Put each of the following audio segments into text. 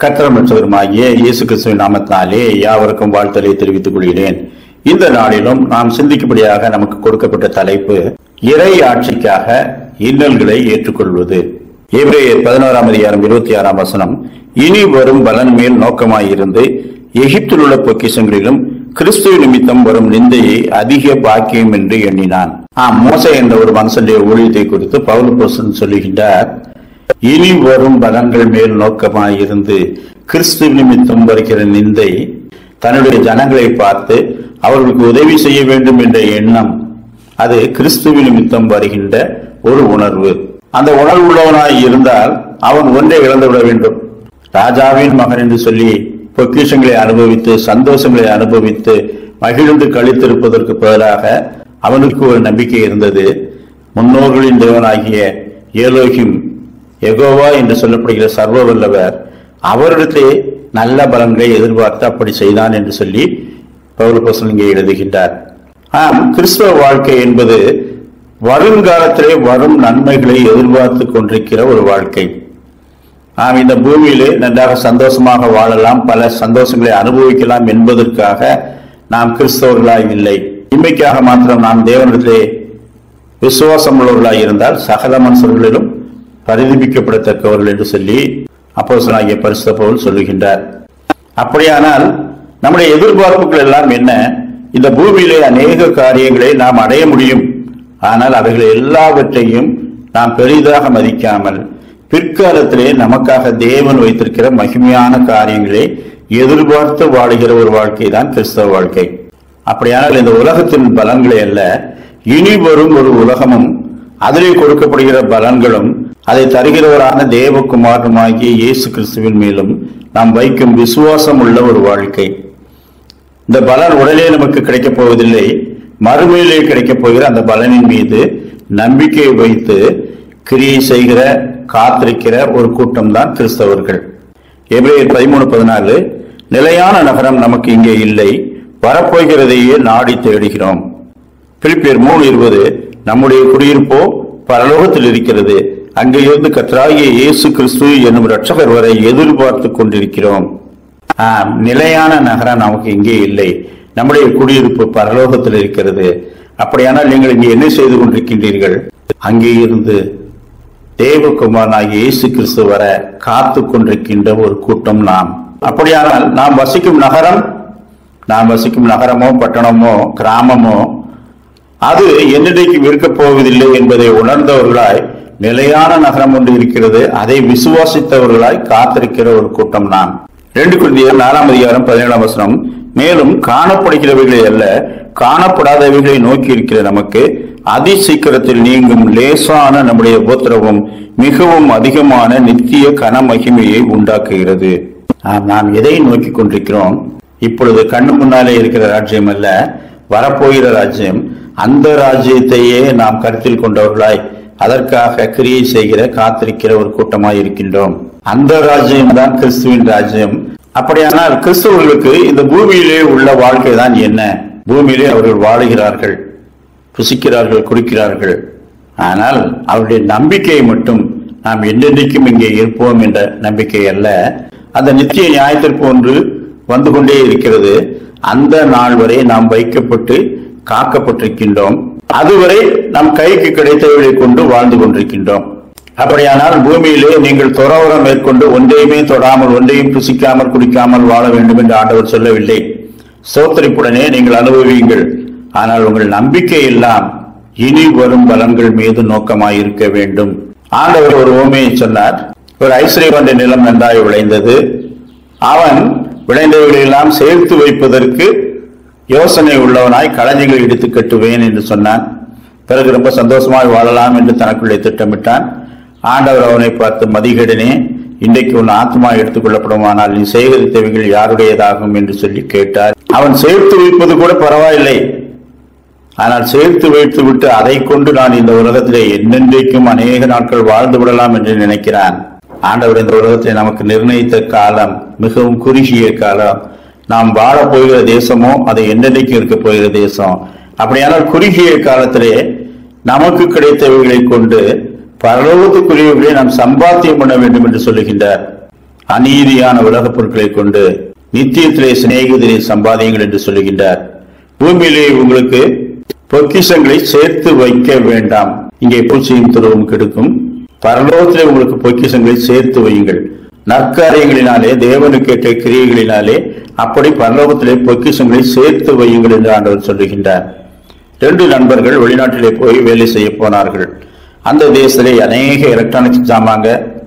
கத்திரமற்றவருமாகிய இயேசு கிறிஸ்துவின் நாமத்தினாலே யாவருக்கும் வாழ்த்தலை தெரிவித்துக் கொள்கிறேன் இந்த நாளிலும் நாம் சிந்திக்கும்படியாக நமக்கு கொடுக்கப்பட்ட தலைப்பு இறை ஆட்சிக்காக இன்னல்களை ஏற்றுக்கொள்வது எபிரேயர் பதினோராம் அதிகாரம் இருபத்தி ஆறாம் வசனம் இனி வரும் பலன் மேல் நோக்கமாயிருந்து எகிப்தில் உள்ள பொக்கிஷங்களிலும் கிறிஸ்துவ நிமித்தம் வரும் நிந்தையை அதிக பாக்கியம் என்று எண்ணினான் ஆம் மோசே என்ற ஒரு மனுஷனுடைய ஊழியத்தை குறித்து பவுல் போசன் சொல்லுகின்றார் இனி வரும் பலன்கள் மேல் நோக்கமாயிருந்து கிறிஸ்து நிமித்தம் வருகிற நிந்தை தன்னுடைய ஜனங்களை பார்த்து அவர்களுக்கு உதவி செய்ய வேண்டும் என்ற எண்ணம் அது கிறிஸ்துவ நிமித்தம் வருகின்ற ஒரு உணர்வு அந்த உணர்வு உள்ளவனாய் இருந்தால் அவன் ஒன்றை இழந்துவிட வேண்டும் ராஜாவின் மகன் என்று சொல்லி பொக்கிஷங்களை அனுபவித்து சந்தோஷங்களை அனுபவித்து மகிழ்ந்து கழித்திருப்பதற்கு பதிலாக அவனுக்கு ஒரு நம்பிக்கை இருந்தது முன்னோர்களின் தேவனாகிய ஏலோகிம் எகோவா என்று சொல்லப்படுகிற சர்வ வல்லவர் அவரிடத்திலே நல்ல பலன்களை எதிர்பார்த்து அப்படி செய்தான் என்று சொல்லி பௌரபோசன் இங்கே எழுதுகின்றார் ஆம் கிறிஸ்தவ வாழ்க்கை என்பது வருங்காலத்திலே வரும் நன்மைகளை எதிர்பார்த்து கொண்டிருக்கிற ஒரு வாழ்க்கை நாம் இந்த பூமியிலே நன்றாக சந்தோஷமாக வாழலாம் பல சந்தோஷங்களை அனுபவிக்கலாம் என்பதற்காக நாம் கிறிஸ்தவர்களாய் இல்லை இன்மைக்காக மாத்திரம் நாம் தேவனிடத்திலே விசுவாசம் உள்ளவர்களாய் இருந்தால் சகல மனுஷர்களிலும் பரிதபிக்கப்படத்தக்கவர்கள் என்று சொல்லி அப்போசனாகிய பரிசுத்த பவுல் சொல்லுகின்றார் அப்படியானால் நம்முடைய எதிர்பார்ப்புகள் எல்லாம் என்ன இந்த பூமியிலே அநேக காரியங்களை நாம் அடைய முடியும் ஆனால் அவைகள் எல்லாவற்றையும் நாம் பெரிதாக மதிக்காமல் பிற்காலத்திலே நமக்காக தேவன் வைத்திருக்கிற மகிமையான காரியங்களை எதிர்பார்த்து வாழுகிற ஒரு வாழ்க்கை தான் கிறிஸ்தவ வாழ்க்கை அப்படியானால் இந்த உலகத்தின் பலன்களை அல்ல இனி வரும் ஒரு உலகமும் அதிலே கொடுக்கப்படுகிற பலன்களும் அதை தருகிறவரான தேவகுமாரனுமாகிய இயேசு கிறிஸ்துவின் மேலும் நாம் வைக்கும் விசுவாசம் உள்ள ஒரு வாழ்க்கை இந்த பலன் உடனே நமக்கு கிடைக்கப் போவதில்லை மறுமையிலே கிடைக்கப் போகிற அந்த பலனின் மீது நம்பிக்கை வைத்து கிரியை செய்கிற காத்திருக்கிற ஒரு கூட்டம் தான் கிறிஸ்தவர்கள் எபிரேயர் பதிமூணு பதினாலு நிலையான நகரம் நமக்கு இங்கே இல்லை வரப்போகிறதையே நாடி தேடுகிறோம் பிலிப்பியர் மூணு இருபது நம்முடைய குடியிருப்போ பரலோகத்தில் இருக்கிறது அங்கே இருந்து கத்தராகிய இயேசு கிறிஸ்து என்னும் இரட்சகர் வரை எதிர்பார்த்து கொண்டிருக்கிறோம் ஆம், நிலையான நகரம் நமக்கு இங்கே இல்லை நம்முடைய குடியிருப்பு பரலோகத்தில் இருக்கிறது அப்படியானால் நீங்கள் இங்கே என்ன செய்து கொண்டிருக்கின்றீர்கள் அங்கே இருந்து தேவகுமாரனாகிய இயேசு கிறிஸ்து வர காத்து கொண்டிருக்கின்ற ஒரு கூட்டம் நாம் அப்படியானால் நாம் வசிக்கும் நகரம் நாம் வசிக்கும் நகரமோ பட்டணமோ கிராமமோ அது என்னைக்கும் இருக்கப் போவதில்லை என்பதை உணர்ந்தவர்களாய் நிலையான நகரம் ஒன்று இருக்கிறது அதை விசுவாசித்தவர்களாய் காத்திருக்கிற ஒரு கூட்டம் நாம் ரெண்டு குழந்தையர் நாலாம் அதிகாரம் பதினேழாம் வசனம் மேலும் காணப்படுகிறவைகளை அல்ல காணப்படாதவைகளை நோக்கி இருக்கிற நமக்கு அதி சீக்கிரத்தில் நீங்கும் லேசான நம்முடைய உபத்திரவம் மிகவும் அதிகமான நித்திய கன மகிமையை உண்டாக்குகிறது ஆம், நாம் எதை நோக்கி கொண்டிருக்கிறோம் இப்பொழுது கண்ணு முன்னாலே இருக்கிற ராஜ்யம் அல்ல வரப்போகிற ராஜ்யம் அந்த ராஜ்யத்தையே நாம் கருத்தில் கொண்டவர்களாய் அதற்காக கிரியை செய்கிற காத்திருக்கிற ஒரு கூட்டமாய் இருக்கின்றோம் அந்த ராஜ்யம் தான் கிறிஸ்துவின் ராஜ்யம் அப்படியானால் கிறிஸ்தவர்களுக்கு இந்த பூமியிலே உள்ள வாழ்க்கை தான் என்ன பூமியிலே அவர்கள் வாழுகிறார்கள் புசிக்கிறார்கள் குடிக்கிறார்கள் ஆனால் அவருடைய நம்பிக்கையை மட்டும் நாம் என்றென்றைக்கும் இங்கே இருப்போம் என்ற நம்பிக்கை அல்ல அந்த நித்திய நியாயத்திற்கு ஒன்று வந்து கொண்டே இருக்கிறது அந்த நாள் வரை நாம் வைக்கப்பட்டு காக்கப்பட்டிருக்கின்றோம் அதுவரை நம் கைக்கு கிடைத்தவர்களை கொண்டு வாழ்ந்து கொண்டிருக்கின்றோம் அப்படியானால் பூமியிலே நீங்கள் துறவரம் மேற்கொண்டு ஒன்றையுமே தொடாமல் ஒன்றையும் புசிக்காமல் குடிக்காமல் வாழ வேண்டும் என்று ஆண்டவர் சொல்லவில்லை சோத்தரிப்புடனே நீங்கள் அனுபவியுங்கள் ஆனால் உங்கள் நம்பிக்கை எல்லாம் இனி வரும் பலன்கள் மீது நோக்கமாய் இருக்க வேண்டும் ஆண்டவர் ஒரு ஓமையை சொன்னார் ஒரு ஐஸ்வர்யவண்ட நிலம் நன்றாய் விளைந்தது அவன் விளைந்தவைகளை எல்லாம் சேர்த்து வைப்பதற்கு யோசனை உள்ளவனாய் களஞ்சிகளை இடித்து கட்டுவேன் என்று சொன்னான் பிறகு ரொம்ப சந்தோஷமாய் வாழலாம் என்று தனக்குள்ளே திட்டமிட்டான் ஆண்டவர் அவனை பார்த்து மதிகேடனே இன்றைக்கு உன் ஆத்மா எடுத்துக் கொள்ளப்படுமானால் நீ சேகரித்தவைகள் யாருடையதாகும் என்று சொல்லி கேட்டார் அவன் சேர்த்து வைப்பது கூட பரவாயில்லை ஆனால் சேர்த்து வைத்து விட்டு அதை கொண்டு நான் இந்த உலகத்திலே என்னென்றைக்கும் அநேக நாட்கள் வாழ்ந்து விடலாம் என்று நினைக்கிறான் ஆண்டவர் இந்த உலகத்தை நமக்கு நிர்ணயித்த காலம் மிகவும் குறுகிய காலம் நாம் வாழப் போகிற தேசமோ அது என்னென்னைக்கும் இருக்க போகிற தேசம் அப்படியானால் குறுகிய காலத்திலே நமக்கு கிடைத்தவைகளை கொண்டு பரலோகத்துக்குரியவர்களை நாம் சம்பாத்தியம் பண்ண வேண்டும் என்று சொல்லுகின்றார் அநீதியான உலகப் பொருட்களை கொண்டு நித்தியத்திலே சிநேகிதரை சம்பாதியுங்கள் என்று சொல்லுகின்றார் பூமியிலே உங்களுக்கு பொக்கிஷங்களை சேர்த்து வைக்க வேண்டாம் இங்கே பூச்சியும் துருவம் கெடுக்கும் பரலோகத்திலே உங்களுக்கு பொக்கிஷங்களை சேர்த்து வையுங்கள் நற்காரியங்களினாலே தேவனுக்கு ஏற்ற கிரியைகளினாலே அப்படி பரலோகத்திலே பொக்கிஷங்களை சேர்த்து வையுங்கள் என்று ஆண்டவர் சொல்லுகின்றார் ரெண்டு நண்பர்கள் வெளிநாட்டிலே போய் வேலை செய்ய போனார்கள் அந்த தேசத்திலே அநேக எலக்ட்ரானிக்ஸ் சாமாங்க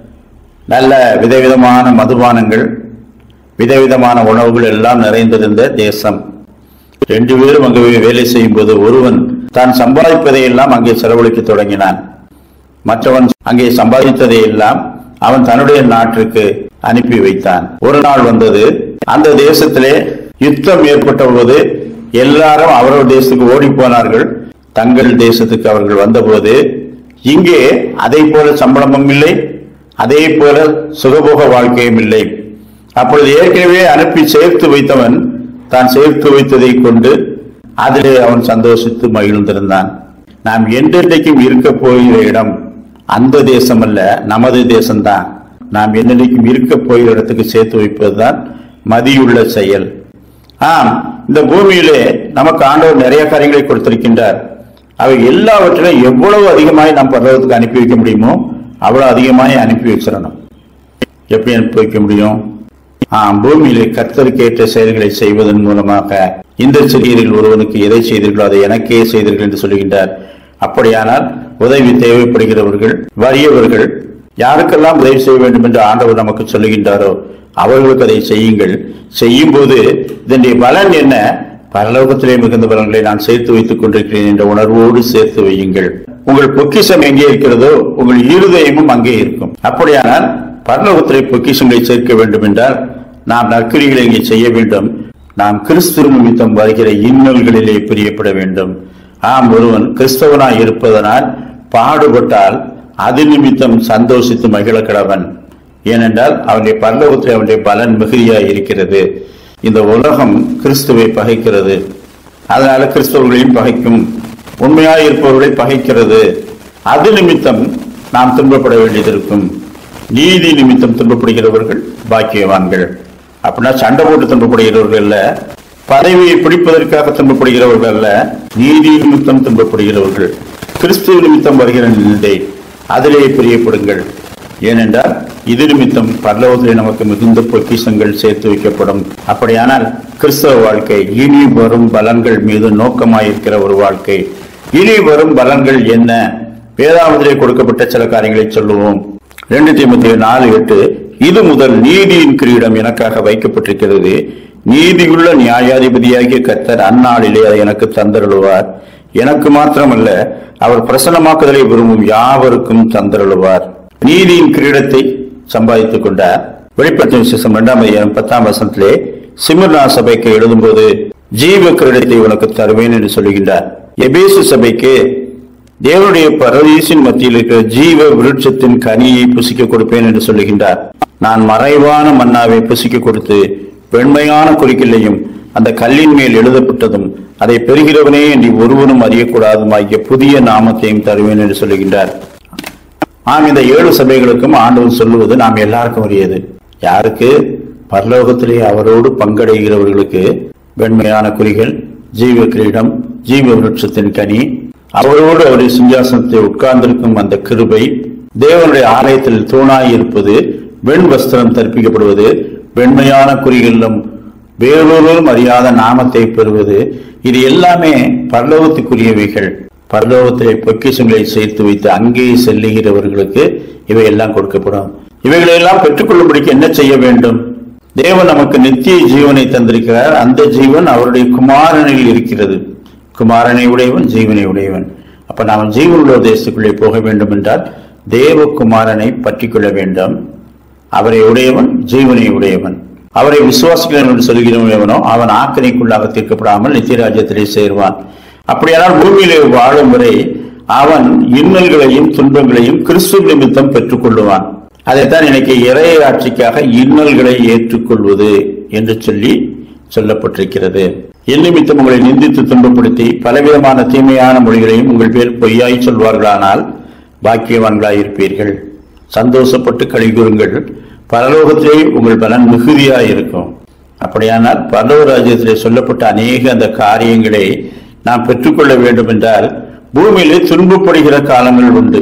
நல்ல விதவிதமான மதுபானங்கள் விதவிதமான உணவுகள் எல்லாம் நிறைந்திருந்த தேசம் ரெண்டு பேரும் அங்கே போய் வேலை செய்யும் போது ஒருவன் தான் சம்பாதிப்பதை எல்லாம் அங்கே செலவழிக்க தொடங்கினான் மற்றவன் அங்கே சம்பாதித்ததை எல்லாம் அவன் தன்னுடைய நாட்டிற்கு அனுப்பி வைத்தான் ஒரு நாள் வந்தது அந்த தேசத்திலே யுத்தம் ஏற்பட்ட போது எல்லாரும் அவரவர் தேசத்துக்கு ஓடி போனார்கள் தங்கள் தேசத்துக்கு அவர்கள் வந்தபோது இங்கே அதே போல சம்பளமும் இல்லை அதே போல சுகபோக வாழ்க்கையும் இல்லை அப்பொழுது ஏற்கனவே அனுப்பி சேர்த்து வைத்தவன் தான் சேர்த்து வைத்ததை கொண்டு அதிலே அவன் சந்தோஷித்து மகிழ்ந்திருந்தான் நாம் என்றென்றைக்கும் இருக்க போகிற இடம் அந்த தேசம் அல்ல நமது தேசம்தான் நாம் என்னென்றைக்கும் இருக்க போகிற இடத்துக்கு சேர்த்து வைப்பதுதான் மதியுள்ள செயல் ஆம் இந்த பூமியிலே நமக்கு ஆண்டவர் நிறைய காரியங்களை கொடுத்திருக்கின்றார் அவை எல்லாவற்றிலும் எவ்வளவு அதிகமாய் நாம் பரலோகத்துக்கு அனுப்பி வைக்க முடியுமோ அவ்வளவு அதிகமாய் அனுப்பி வச்சிடணும் எப்படி அனுப்பி வைக்க முடியும் ஆம் பூமியிலே கர்த்தருக்கு ஏற்ற செயல்களை செய்வதன் மூலமாக இந்த சிறியரில் ஒருவனுக்கு எதை செய்தீர்களோ அதை எனக்கே செய்தீர்கள் என்று சொல்லுகின்றார் அப்படியானால் உதவி தேவைப்படுகிறவர்கள் வறியவர்கள் யாருக்கெல்லாம் உதவி செய்ய வேண்டும் என்று ஆண்டவர் நமக்கு சொல்லுகின்றாரோ அவர்களுக்கு அதை செய்யுங்கள் செய்யும் போது இதனுடைய பலன் என்ன பரலோகத்திலே மிகுந்த பலன்களை நான் சேர்த்து வைத்துக் கொண்டிருக்கிறேன் என்ற உணர்வோடு சேர்த்து வையுங்கள் உங்கள் பொக்கிஷம் எங்கே இருக்கிறதோ உங்கள் இருதயமும் அங்கே இருக்கும் அப்படியானால் பரலோகத்திலே பொக்கிஷங்களை சேர்க்க வேண்டும் என்றால் நாம் நற்கிரிகளை இங்கே செய்ய வேண்டும் நாம் கிறிஸ்துவ நிமித்தம் வருகிற இன்னல்களிலே பிரியப்பட வேண்டும் ஆம் ஒருவன் கிறிஸ்தவனாய் இருப்பதனால் பாடுபட்டால் அது நிமித்தம் சந்தோஷித்து மகிழ கடவன் ஏனென்றால் அவனுடைய பரலோகத்தில் அவனுடைய பலன் மிகுதியாய் இருக்கிறது இந்த உலகம் கிறிஸ்துவை பகைக்கிறது அதனால கிறிஸ்தவர்களையும் பகைக்கும் உண்மையாய் இருப்பவர்களை பகைக்கிறது அது நிமித்தம் நாம் துன்பப்பட வேண்டியது இருக்கும் நீதி நிமித்தம் துன்பப்படுகிறவர்கள் பாக்கியவான்கள் அப்படின்னா சண்டை போட்டு துன்பப்படுகிறவர்கள் அல்ல பதவியை பிடிப்பதற்காக துன்பப்படுகிறவர்கள் அல்ல நீதி நிமித்தம் துன்பப்படுகிறவர்கள் கிறிஸ்துவ நிமித்தம் வருகிற நிந்தை அதிலே பிரியப்படுங்கள் ஏனென்றால் இது நிமித்தம் பரலோகத்திலே நமக்கு மிகுந்த பொக்கிஷங்கள் சேர்த்து வைக்கப்படும் அப்படியானால் கிறிஸ்தவ வாழ்க்கை இனி வரும் பலன்கள் மீது நோக்கமாயிருக்கிற ஒரு வாழ்க்கை இனி வரும் பலன்கள் என்ன வேதாவதிலே கொடுக்கப்பட்ட சில காரியங்களை சொல்லுவோம் ரெண்டு தீமத்தி நாலு எட்டு இது முதல் நீதியின் கிரீடம் எனக்காக வைக்கப்பட்டிருக்கிறது நீதியுள்ள நியாயாதிபதியாகிய கர்த்தர் அந்நாளிலே அதை எனக்கு தந்தருளுவார் எனக்கு மாத்திரமல்ல அவர் பிரசன்னமாக்குதலை விரும்பும் யாவருக்கும் தந்தருளுவார் நீதியின் கிரீடத்தை சம்பாதித்துக் கொண்டார் வெளிப்படுத்தும் விசேஷம் இரண்டாம் அதிகாரம் பத்தாம் வசனத்திலே சிமிர்னா சபைக்கு எழுதும்போது ஜீவ கிரீடத்தை உனக்கு தருவேன் என்று சொல்லுகின்றார் எபேசு சபைக்கு தேவனுடைய பரதீசின் மத்தியில் இருக்கிற ஜீவ விருட்சத்தின் கனியை புசிக்க கொடுப்பேன் என்று சொல்லுகின்றார் நான் மறைவான மன்னாவை புசிக்க கொடுத்து வெண்மையான குறிக்கில்லையும் அந்த கல்லின் மேல் எழுதப்பட்டதும் அதை பெறுகிறவனே என்று ஒருவனும் அறியக்கூடாதுமாகிய புதிய நாமத்தையும் தருவேன் என்று சொல்லுகின்றார் ஆம் இந்த ஏழு சபைகளுக்கும் ஆண்டவர் சொல்லுவது நாம் எல்லாருக்கும் உரியது யாருக்கு பரலோகத்திலே அவரோடு பங்கடைகிறவர்களுக்கு வெண்மையான குறிகள் ஜீவ கிரீடம் ஜீவ விருட்சத்தின் கனி அவரோடு அவருடைய சிங்காசனத்தை உட்கார்ந்திருக்கும் அந்த கிருபை தேவனுடைய ஆலயத்தில் தூணாய் இருப்பது வெண் வஸ்திரம் தற்பிக்கப்படுவது வெண்மையான குறிகளிலும் வேறொருவரும் அறியாத நாமத்தை பெறுவது இது எல்லாமே பரலோகத்துக்குரியவைகள் பரலோகத்திலே பொக்கிஷங்களை சேர்த்து வைத்து அங்கே செல்லுகிறவர்களுக்கு இவை எல்லாம் கொடுக்கப்படும் இவைகளை எல்லாம் பெற்றுக்கொள்ளும்படிக்கு என்ன செய்ய வேண்டும் தேவன் நமக்கு நித்திய ஜீவனை தந்திருக்கிறார் அந்த ஜீவன் அவருடைய குமாரனில் இருக்கிறது குமாரனை உடையவன் ஜீவனை உடையவன் அப்ப நாம் ஜீவனுள்ள தேசத்துக்குள்ளே போக வேண்டும் என்றால் தேவகுமாரனை பற்றி கொள்ள வேண்டும் அவரை உடையவன் ஜீவனை உடையவன் அவரை விசுவாசிக்கிறவன் என்று சொல்கிறவனோ அவன் ஆக்கனைக்குள்ளாக தீர்க்கப்படாமல் நித்தியராஜ்யத்திலே சேர்வான் அப்படியானால் பூமியிலே வாழும் வரை அவன் இன்னல்களையும் துன்பங்களையும் கிறிஸ்துவ நிமித்தம் பெற்றுக் கொள்ளுவான் அதைத்தான் இன்னைக்கு இறைய ஆட்சிக்காக இன்னல்களை ஏற்றுக்கொள்வது என்று சொல்லி சொல்லப்பட்டிருக்கிறது என் நிமித்தம் உங்களை நிந்தித்து துன்பப்படுத்தி பலவிதமான தீமையான மொழிகளையும் உங்கள் பேர் பொய்யாய் சொல்வார்களானால் பாக்கியவான்களாய் இருப்பீர்கள் சந்தோஷப்பட்டு கழிகூறுங்கள் பரலோகத்திலே உங்கள் பலன் மிகுதியாய் இருக்கும் அப்படியானால் பரலோக ராஜ்யத்திலே சொல்லப்பட்ட அநேக அந்த காரியங்களை நாம் பெற்றுக்கொள்ள வேண்டும் என்றால் பூமியிலே துன்பப்படுகிற காலங்கள் உண்டு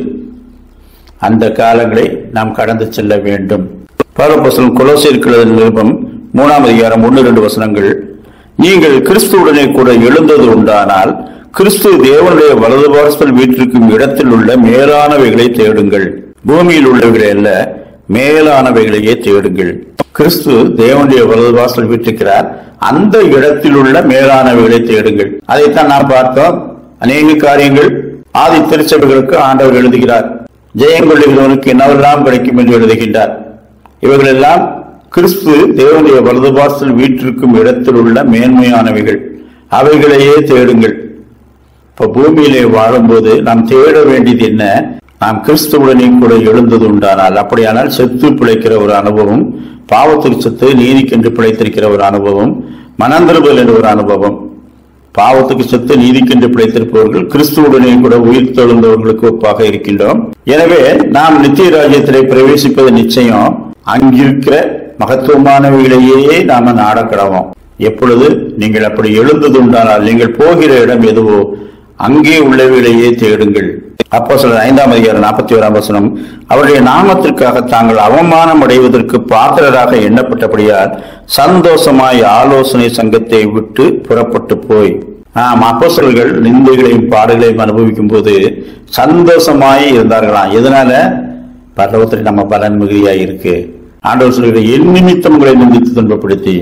அந்த காலங்களை நாம் கடந்து செல்ல வேண்டும் பரலோகப்போஸ்தலன் கொலோசியர் நிருபம் மூணாம் அதிகாரம் ஒன்று ரெண்டு வசனங்கள் நீங்கள் கிறிஸ்துவுடனே கூட எழுந்தது உண்டானால் கிறிஸ்து தேவனுடைய வலது பாரஸ்தல் வீட்டிற்கும் இடத்தில் உள்ள மேலானவைகளை தேடுங்கள் பூமியில் உள்ளவைகளை அல்ல மேலானவைகளையே தேடுங்கள் கிறிஸ்து தேவனுடைய வலது வாசல் வீட்டிருக்கிறார் அந்த இடத்தில் உள்ள மேலானவைகளை தேடுங்கள் அதைத்தான் நாம் பார்த்தோம் அநேக காரியங்கள் ஆதி திருச்சபைகளுக்கு ஆண்டவர் எழுதுகிறார் ஜெயம் கொள்ளுகிறவனுக்கு என்னவெல்லாம் கிடைக்கும் என்று எழுதுகின்றார் இவைகளெல்லாம் கிறிஸ்து தேவனுடைய வலது வாசல் வீட்டிற்கும் இடத்தில் உள்ள மேன்மையானவைகள் அவைகளையே தேடுங்கள் இப்ப பூமியிலே வாழும்போது நாம் தேட வேண்டியது என்ன நாம் கிறிஸ்துவுடனே கூட எழுந்தது உண்டானால் அப்படியானால் செத்து பிழைக்கிற ஒரு அனுபவம் பாவத்துக்கு செத்து நீதிக்கென்று பிழைத்திருக்கிற ஒரு அனுபவம் மனந்திருபல் என்ற ஒரு அனுபவம் பாவத்துக்கு செத்து நீதிக்கென்று பிழைத்திருப்பவர்கள் கிறிஸ்துவுடனே கூட உயிர் தெழுந்தவர்களுக்கு ஒப்பாக இருக்கின்றோம் எனவே நாம் நித்திய ராஜ்யத்திலே பிரவேசிப்பது நிச்சயம் அங்கிருக்கிற மகத்துவமானவைகளையே நாம நாடக்கடவோம் எப்பொழுது நீங்கள் அப்படி எழுந்தது உண்டானால் நீங்கள் போகிற இடம் எதுவோ அங்கே உள்ளவைகளையே தேடுங்கள் அப்போ சில ஐந்தாம் அதிகாரம் நாற்பத்தி ஓராம் வசனம் அவருடைய நாமத்திற்காக தாங்கள் அவமானம் அடைவதற்கு பாத்திரராக எண்ணப்பட்டபடியால் சந்தோஷமாய் ஆலோசனை சங்கத்தை விட்டு புறப்பட்டு போய் ஆம் அப்போஸ்தலர்கள் நிந்தைகளையும் பாடுகளையும் அனுபவிக்கும் போது சந்தோஷமாய் இருந்தார்களாம் எதனால பரலோகத்தில் நம்ம பலன் மிகுதியாய் இருக்கு ஆண்டவர் சொல்கிற என் நிமித்தம் உங்களை நிந்தித்து துன்பப்படுத்தி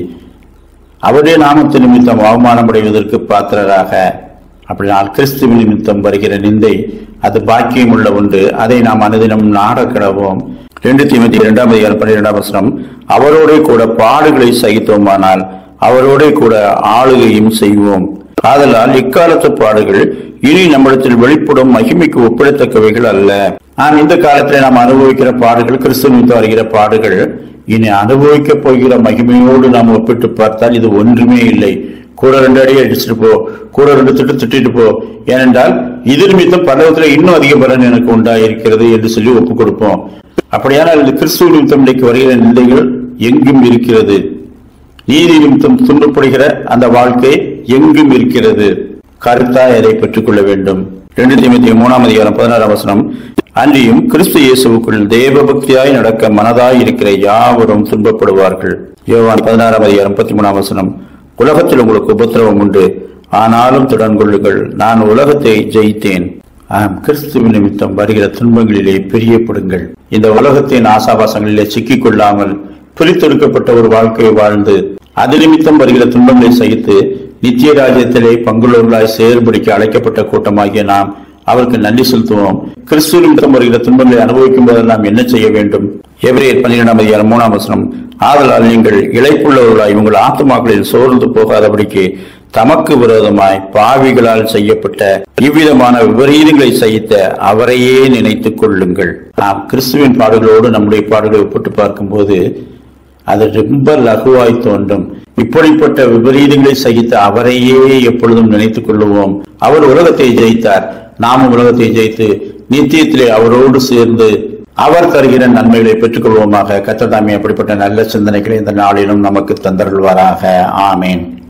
அவருடைய நாமத்து நிமித்தம் அவமானம் அடைவதற்கு பாத்திரராக அப்படினால் கிறிஸ்துவ நிமித்தம் வருகிற நிந்தை அது பாக்கியம் உள்ள ஒன்று அதை நாம் அனுதினம் நாடக்கிடவோம் ரெண்டு தீமத்தி இரண்டாம் அதிகாரம் பன்னிரெண்டாம் வசனம் அவரோட கூட பாடுகளை சகித்தோமானால் அவரோட கூட ஆளுகையும் செய்வோம் ஆதலால் இக்காலத்து பாடுகள் இனி நம்மிடத்தில் வெளிப்படும் மகிமைக்கு ஒப்பிடத்தக்கவைகள் அல்ல நாம் இந்த காலத்தில் நாம் அனுபவிக்கிற பாடுகள் கிறிஸ்துவ நிமித்தம் வருகிற பாடுகள் இனி அனுபவிக்க போகிற மகிமையோடு நாம் ஒப்பிட்டு பார்த்தால் இது ஒன்றுமே இல்லை கூட ரெண்டு அடி அடிச்சுட்டு போ கூட ரெண்டு திட்டு திட்டிட்டு போ ஏனென்றால் இது நிமித்தம் பல்லவத்துல இன்னும் அதிக பலன் எனக்கு உண்டாயிருக்கிறது என்று சொல்லி ஒப்புக் கொடுப்போம் அப்படியானால் இந்த கிறிஸ்துவ நிமித்தம் இன்றைக்கு வருகிற நிலைகள் எங்கும் இருக்கிறது நீதி நிமித்தம் துன்பப்படுகிற அந்த வாழ்க்கை எங்கும் இருக்கிறது கருத்தாய் அதை பெற்றுக்கொள்ள வேண்டும் ரெண்டு தீமத்தி மூணாம் அதிகாரம் பதினாறாம் வசனம் அன்றியும் கிறிஸ்து இயேசுவுக்குள் தேவ பக்தியாய் நடக்க மனதாய் இருக்கிற யாவரும் துன்பப்படுவார்கள் யோவான் பதினாறாம் அதிகாரம் முப்பத்தி மூணாம் வசனம் உலகத்தில் உங்களுக்கு உபத்திரவம் உண்டு ஆனாலும் தொடர்ந்து கொள்ளுங்கள் நான் உலகத்தை ஜெயித்தேன் ஆம் கிறிஸ்துவ நிமித்தம் வருகிற துன்பங்களிலே பிரியப்படுங்கள் இந்த உலகத்தின் ஆசாபாசங்களிலே சிக்கிக் கொள்ளாமல் பிரித்தெடுக்கப்பட்ட ஒரு வாழ்க்கையை வாழ்ந்து அது நிமித்தம் வருகிற துன்பங்களை சகித்து நித்திய ராஜ்யத்திலே பங்குள்ளவர்களாய் செயல்படிக்க அழைக்கப்பட்ட கூட்டமாகிய நாம் அவருக்கு நன்றி செலுத்துவோம் கிறிஸ்துவ நிமித்தம் வருகிற துன்பங்களை அனுபவிக்கும் போதெல்லாம் என்ன செய்ய வேண்டும் எவரேர் பன்னிரெண்டாம் அதிகாரம் மூணாம் வசனம் ஆதலால் நீங்கள் இழைப்புள்ளவர்களாய் உங்கள் ஆத்துமாக்களில் சோர்ந்து போகாதபடிக்கு தமக்கு விரோதமாய் பாவிகளால் செய்யப்பட்ட இவ்விதமான விபரீதங்களை சகித்த அவரையே நினைத்துக் கொள்ளுங்கள் நாம் கிறிஸ்துவின் பாடுகளோடு நம்முடைய பாடுகளை ஒப்பிட்டு பார்க்கும்போது அது ரொம்ப லகுவாய் தோன்றும் இப்படிப்பட்ட விபரீதங்களை சகித்த அவரையே எப்பொழுதும் நினைத்துக் கொள்ளுவோம் அவர் உலகத்தை ஜெயித்தார் நாமும் உலகத்தை ஜெயித்து நித்தியத்திலே அவரோடு சேர்ந்து அவர் தருகிற நன்மைகளை பெற்றுக்கொள்வோமாக கத்ததாமி அப்படிப்பட்ட நல்ல சிந்தனைகளை இந்த நாளிலும் நமக்கு தந்தருள்வாராக ஆமேன்